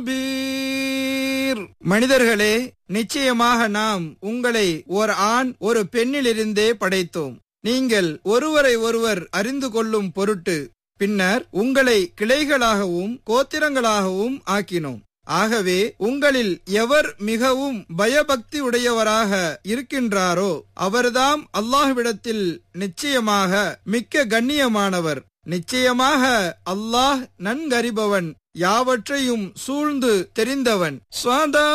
Beer. மனிதர்களே நிச்சயமாக நாம் உங்களை ஒரு ஆண் ஒரு பெண்ணிலிருந்தே படைத்தோம் நீங்கள் ஒருவரை ஒருவர் அறிந்து கொள்ளும் பொருட்டு பின்னர் உங்களை கிளைகளாகவும் கோத்திரங்களாகவும் ஆக்கினோம் ஆகவே உங்களில் எவர் மிகவும் பயபக்தி உடையவராக இருக்கின்றாரோ அவர்தாம் அல்லாஹ்விடத்தில் நிச்சயமாக மிக்க கண்ணியமானவர் நிச்சயமாக அல்லாஹ் நன்கறிபவன் யாவற்றையும் சூழ்ந்து தெரிந்தவன் ஸ்வதா